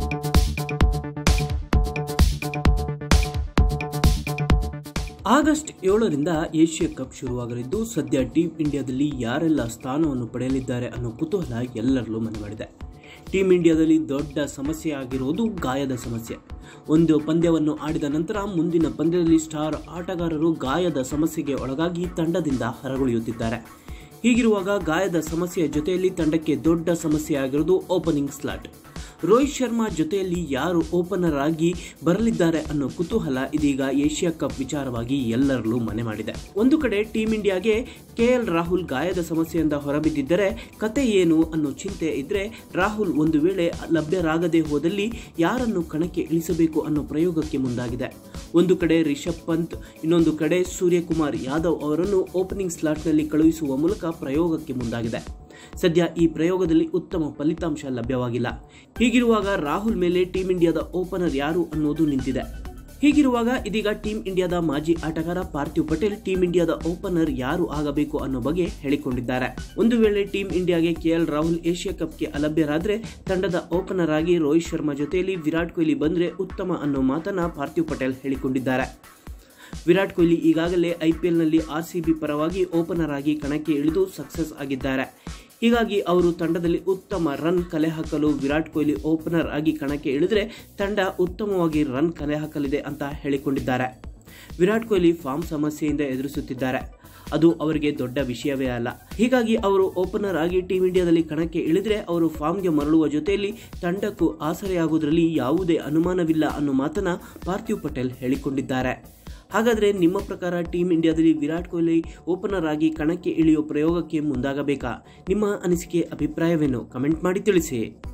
August ಏಳರಿಂದ Asia cup ಶುರುವಾಗಲಿದ್ದು ಸದ್ಯ team ಇಂಡಿಯಾದಲ್ಲಿ ಯಾರೆಲ್ಲ ಸ್ಥಾನವನ್ನು ಪಡೆಯಲಿದ್ದಾರೆ ಅನ್ನೋ ಕುತೂಹಲ ಎಲ್ಲರಲ್ಲೂ ಮನೆ ಮಾಡಿದೆ ಟೀಂ ಇಂಡಿಯಾದಲ್ಲಿ ದೊಡ್ಡ ಸಮಸ್ಯೆ ಆಗಿರುವುದು ಗಾಯದ ಸಮಸ್ಯೆ ಒಂದು ಪಂದ್ಯವನ್ನು ಆಡಿದ ನಂತರ ಮುಂದಿನ ಪಂದ್ಯದಲ್ಲಿ ಸ್ಟಾರ್ ಆಟಗಾರರು ಗಾಯದ ಸಮಸ್ಯೆಗೆ ಒಳಗಾಗಿ ತಂಡದಿಂದ ಹೊರಗುಳಿಯುತ್ತಿದ್ದಾರೆ ಹೀಗಿರುವಾಗ ಗಾಯದ ಸಮಸ್ಯೆಯ ಜೊತೆಯಲ್ಲಿ ತಂಡಕ್ಕೆ ದೊಡ್ಡ ಸಮಸ್ಯೆ ಆಗಿರುವುದು ಓಪನಿಂಗ್ ಸ್ಲಾಟ್ ರೋಹಿತ್ ಶರ್ಮಾ ಜೊತೆಯಲ್ಲಿ ಯಾರು ಓಪನರ್ ಆಗಿ ಬರಲಿದ್ದಾರೆ ಅನ್ನೋ ಕುತೂಹಲ ಇದೀಗ ಏಷ್ಯಾ ಕಪ್ ವಿಚಾರವಾಗಿ ಎಲ್ಲರಲ್ಲೂ ಮನೆ ಮಾಡಿದೆ ಒಂದು ಕಡೆ ಟೀಂ ಇಂಡಿಯಾಗೆ ಕೆಎಲ್ ರಾಹುಲ್ ಗಾಯದ ಸಮಸ್ಯೆಯಿಂದ ಹೊರಬಿದ್ದಿದ್ದರೆ ಕತೆ ಏನು ಅನ್ನೋ ಚಿಂತೆ ಇದ್ರೆ ರಾಹುಲ್ ಒಂದು ವೇಳೆ ಲಭ್ಯರಾಗದೆ ಹೋದಲ್ಲಿ ಯಾರನ್ನು ಕಣಕ್ಕೆ ಇಳಿಸಬೇಕು ಅನ್ನೋ ಪ್ರಯೋಗಕ್ಕೆ ಮುಂದಾಗಿದೆ ಒಂದು ಕಡೆ ರಿಷಬ್ ಪಂತ್ ಇನ್ನೊಂದು ಕಡೆ ಸೂರ್ಯಕುಮಾರ್ ಯಾದವ್ ಅವರನ್ನು ಓಪನಿಂಗ್ ಸ್ಲಾಟ್ನಲ್ಲಿ ಕಳುಹಿಸುವ ಮೂಲಕ ಪ್ರಯೋಗಕ್ಕೆ ಮುಂದಾಗಿದೆ ಸದ್ಯ ಈ ಪ್ರಯೋಗದಲ್ಲಿ ಉತ್ತಮ ಫಲಿತಾಂಶ ಲಭ್ಯವಾಗಿಲ್ಲ ಹೀಗಿರುವಾಗ ರಾಹುಲ್ ಮೇಲೆ ಟೀಂ ಇಂಡಿಯಾದ ಓಪನರ್ ಯಾರು ಅನ್ನೋದು ನಿಂತಿದೆ ಹೀಗಿರುವಾಗ ಇದೀಗ ಟೀಂ ಇಂಡಿಯಾದ ಮಾಜಿ ಆಟಗಾರ ಪಾರ್ಥಿವ್ ಪಟೇಲ್ ಟೀಂ ಇಂಡಿಯಾದ ಓಪನರ್ ಯಾರು ಆಗಬೇಕು ಅನ್ನೋ ಬಗ್ಗೆ ಹೇಳಿಕೊಂಡಿದ್ದಾರೆ ಒಂದು ವೇಳೆ ಟೀಂ ಇಂಡಿಯಾಗೆ ಕೆಎಲ್ ರಾಹುಲ್ ಏಷ್ಯಾ ಕಪ್ಗೆ ಅಲಭ್ಯರಾದ್ರೆ ತಂಡದ ಓಪನರ್ ಆಗಿ ರೋಹಿತ್ ಶರ್ಮಾ ಜೊತೆಯಲ್ಲಿ ವಿರಾಟ್ ಕೊಹ್ಲಿ ಬಂದ್ರೆ ಉತ್ತಮ ಅನ್ನೋ ಮಾತನ್ನ ಪಾರ್ಥಿವ್ ಪಟೇಲ್ ಹೇಳಿಕೊಂಡಿದ್ದಾರೆ ವಿರಾಟ್ ಕೊಹ್ಲಿ ಈಗಾಗಲೇ ಐಪಿಎಲ್ನಲ್ಲಿ ಆರ್ ಸಿ ಬಿ ಪರವಾಗಿ ಓಪನರ್ ಆಗಿ ಕಣಕ್ಕೆ ಇಳಿದು ಸಕ್ಸಸ್ ಆಗಿದ್ದಾರೆ ಹೀಗಾಗಿ ಅವರು ತಂಡದಲ್ಲಿ ಉತ್ತಮ ರನ್ ಕಲೆ ಹಾಕಲು ವಿರಾಟ್ ಕೊಹ್ಲಿ ಓಪನರ್ ಆಗಿ ಕಣಕ್ಕೆ ಇಳಿದ್ರೆ ತಂಡ ಉತ್ತಮವಾಗಿ ರನ್ ಕಲೆ ಹಾಕಲಿದೆ ಅಂತ ಹೇಳಿಕೊಂಡಿದ್ದಾರೆ ವಿರಾಟ್ ಕೊಹ್ಲಿ ಫಾರ್ಮ್ ಸಮಸ್ಯೆಯಿಂದ ಎದುರಿಸುತ್ತಿದ್ದಾರೆ ಅದು ಅವರಿಗೆ ದೊಡ್ಡ ವಿಷಯವೇ ಅಲ್ಲ ಹೀಗಾಗಿ ಅವರು ಓಪನರ್ ಆಗಿ ಟೀಂ ಇಂಡಿಯಾದಲ್ಲಿ ಕಣಕ್ಕೆ ಇಳಿದ್ರೆ ಅವರು ಫಾರ್ಮ್ಗೆ ಮರಳುವ ಜೊತೆಯಲ್ಲಿ ತಂಡಕ್ಕೂ ಆಸರೆಯಾಗುವುದರಲ್ಲಿ ಯಾವುದೇ ಅನುಮಾನವಿಲ್ಲ ಅನ್ನೋ ಮಾತನ್ನ ಪಾರ್ಥಿವ್ ಪಟೇಲ್ ಹೇಳಿಕೊಂಡಿದ್ದಾರೆ ಹಾಗಾದರೆ ನಿಮ್ಮ ಪ್ರಕಾರ ಟೀಂ ಇಂಡಿಯಾದಲ್ಲಿ ವಿರಾಟ್ ಕೊಹ್ಲಿ ಓಪನರ್ ಆಗಿ ಕಣಕ್ಕೆ ಇಳಿಯುವ ಪ್ರಯೋಗಕ್ಕೆ ಮುಂದಾಗಬೇಕಾ ನಿಮ್ಮ ಅನಿಸಿಕೆ ಅಭಿಪ್ರಾಯವೇನು ಕಮೆಂಟ್ ಮಾಡಿ ತಿಳಿಸಿ